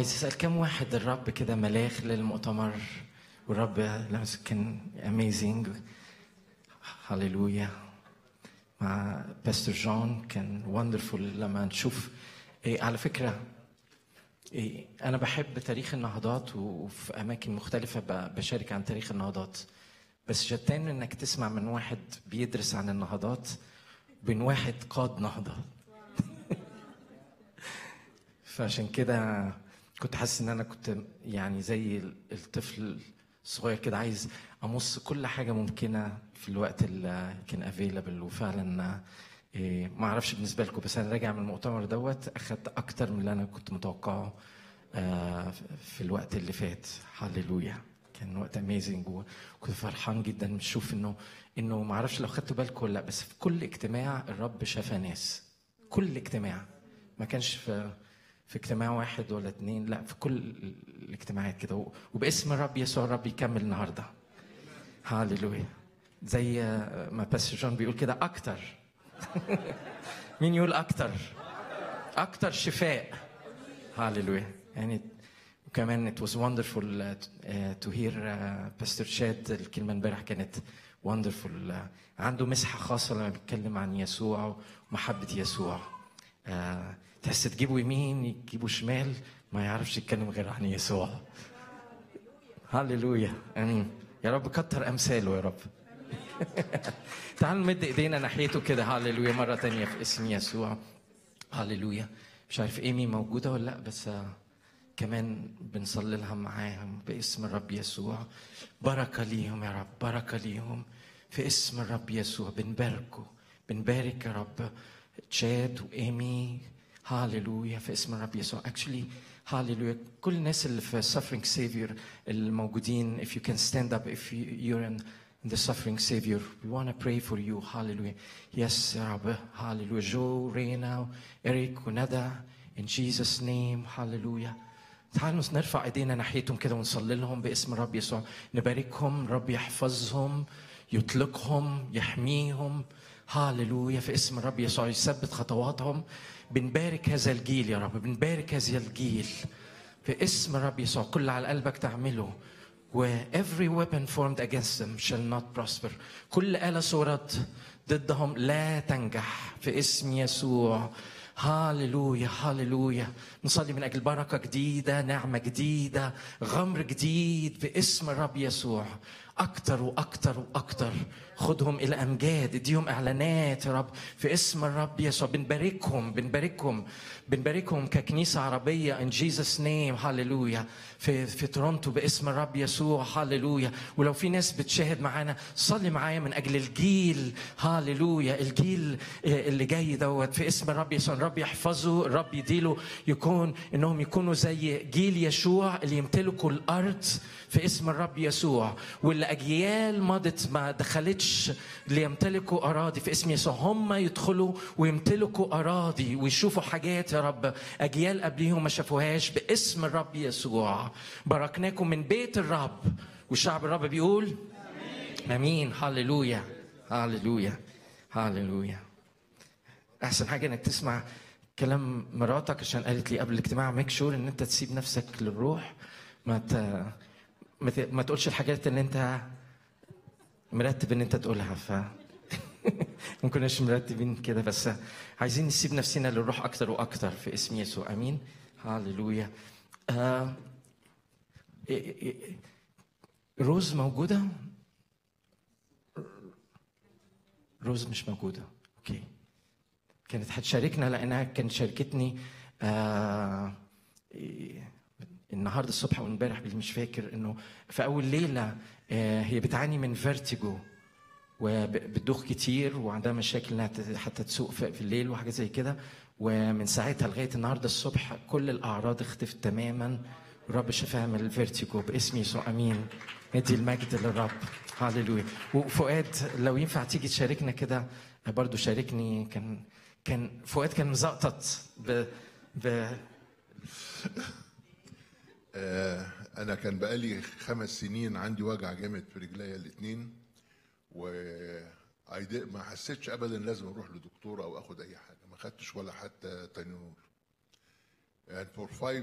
عايز اسال كم واحد الرب كده ملاك للمؤتمر والرب لمس كان اميزنج هللويا مع باستر جون كان وندرفول لما نشوف إيه على فكره إيه انا بحب تاريخ النهضات وفي اماكن مختلفه ب- بشارك عن تاريخ النهضات بس شتان انك تسمع من واحد بيدرس عن النهضات بين واحد قاد نهضه فعشان كده كنت حاسس ان انا كنت يعني زي الطفل الصغير كده عايز امص كل حاجه ممكنه في الوقت اللي كان افيلابل وفعلا إيه ما اعرفش بالنسبه لكم بس انا راجع من المؤتمر دوت اخدت اكتر من اللي انا كنت متوقعه آه، في الوقت اللي فات هللويا كان وقت اميزنج وكنت فرحان جدا بشوف انه انه ما اعرفش لو خدتوا بالكم ولا لا بس في كل اجتماع الرب شفى ناس كل اجتماع ما كانش في في اجتماع واحد ولا اتنين لا في كل الاجتماعات كده وباسم الرب يسوع الرب يكمل النهارده هاليلويا زي ما باستر جون بيقول كده اكتر مين يقول اكتر اكتر شفاء هاليلويا يعني وكمان it was wonderful uh, to hear uh, باستر شاد الكلمة امبارح كانت wonderful uh, عنده مسحة خاصة لما بيتكلم عن يسوع ومحبة يسوع uh, تحس تجيبه يمين تجيبه شمال ما يعرفش يتكلم غير عن يسوع هللويا امين يا رب كتر امثاله يا رب تعالوا نمد ايدينا ناحيته كده هللويا مره تانية في اسم يسوع هللويا مش عارف ايمي موجوده ولا لا بس آه، كمان بنصلي لها معاهم باسم الرب يسوع بركه ليهم يا رب بركه ليهم في اسم الرب يسوع بنباركه بنبارك يا رب تشاد وايمي هاليلويا في اسم الرب يسوع اكشلي هاليلويا كل الناس اللي في suffering savior الموجودين if you can stand up if you, you're in in the suffering Savior. We want to pray for you. Hallelujah. Yes, يا رب. Hallelujah. Joe, Reina, Eric, وندى. In Jesus' name. Hallelujah. تعالوا نرفع ايدينا ناحيتهم كده ونصلي لهم باسم الرب يسوع نباركهم رب يحفظهم يطلقهم يحميهم هاللويا في اسم الرب يسوع يثبت خطواتهم بنبارك هذا الجيل يا رب بنبارك هذا الجيل في اسم الرب يسوع كل اللي على قلبك تعمله و every weapon formed against them shall not prosper كل آلة صورت ضدهم لا تنجح في اسم يسوع هاللويا هاللويا نصلي من اجل بركه جديده نعمه جديده غمر جديد باسم الرب يسوع اكتر واكتر واكتر خدهم الى امجاد اديهم اعلانات يا رب في اسم الرب يسوع بنباركهم بنباركهم بنباركهم ككنيسه عربيه ان جيسس نيم هاللويا في في تورونتو باسم الرب يسوع هاللويا ولو في ناس بتشاهد معانا صلي معايا من اجل الجيل هاللويا الجيل اللي جاي دوت في اسم الرب يسوع الرب يحفظه الرب يديله يكون انهم يكونوا زي جيل يشوع اللي يمتلكوا الارض في اسم الرب يسوع واللي اجيال مضت ما دخلتش ليمتلكوا اراضي في اسم يسوع هم يدخلوا ويمتلكوا اراضي ويشوفوا حاجات يا رب اجيال قبليهم ما شافوهاش باسم الرب يسوع باركناكم من بيت الرب والشعب الرب بيقول امين هللويا هللويا هللويا احسن حاجه انك تسمع كلام مراتك عشان قالت لي قبل الاجتماع ميك شور ان انت تسيب نفسك للروح ما ت... ما, ت... ما تقولش الحاجات اللي انت مرتب ان انت تقولها ف ما كناش مرتبين كده بس عايزين نسيب نفسنا للروح اكتر واكتر في اسم يسوع امين هاللويا آه... إيه- إيه- روز موجوده روز مش موجوده اوكي كانت هتشاركنا لانها كانت شاركتني آه إيه، النهارده الصبح او امبارح بالليل مش فاكر انه في اول ليله آه هي بتعاني من فيرتيجو وبتدوخ كتير وعندها مشاكل انها ت- حتى تسوق في في الليل وحاجات زي كده ومن ساعتها لغايه النهارده الصبح كل الاعراض اختفت تماما الرب شفاها من الفيرتيجو باسم يسوع امين ندي المجد للرب هاليلويا وفؤاد لو ينفع تيجي تشاركنا كده برضو شاركني كان كان فؤاد كان مزقطط ب ب آه، انا كان بقالي خمس سنين عندي وجع جامد في رجليا الاثنين و I did- ما حسيتش ابدا لازم اروح لدكتور او اخد اي حاجه ما خدتش ولا حتى تنور and for five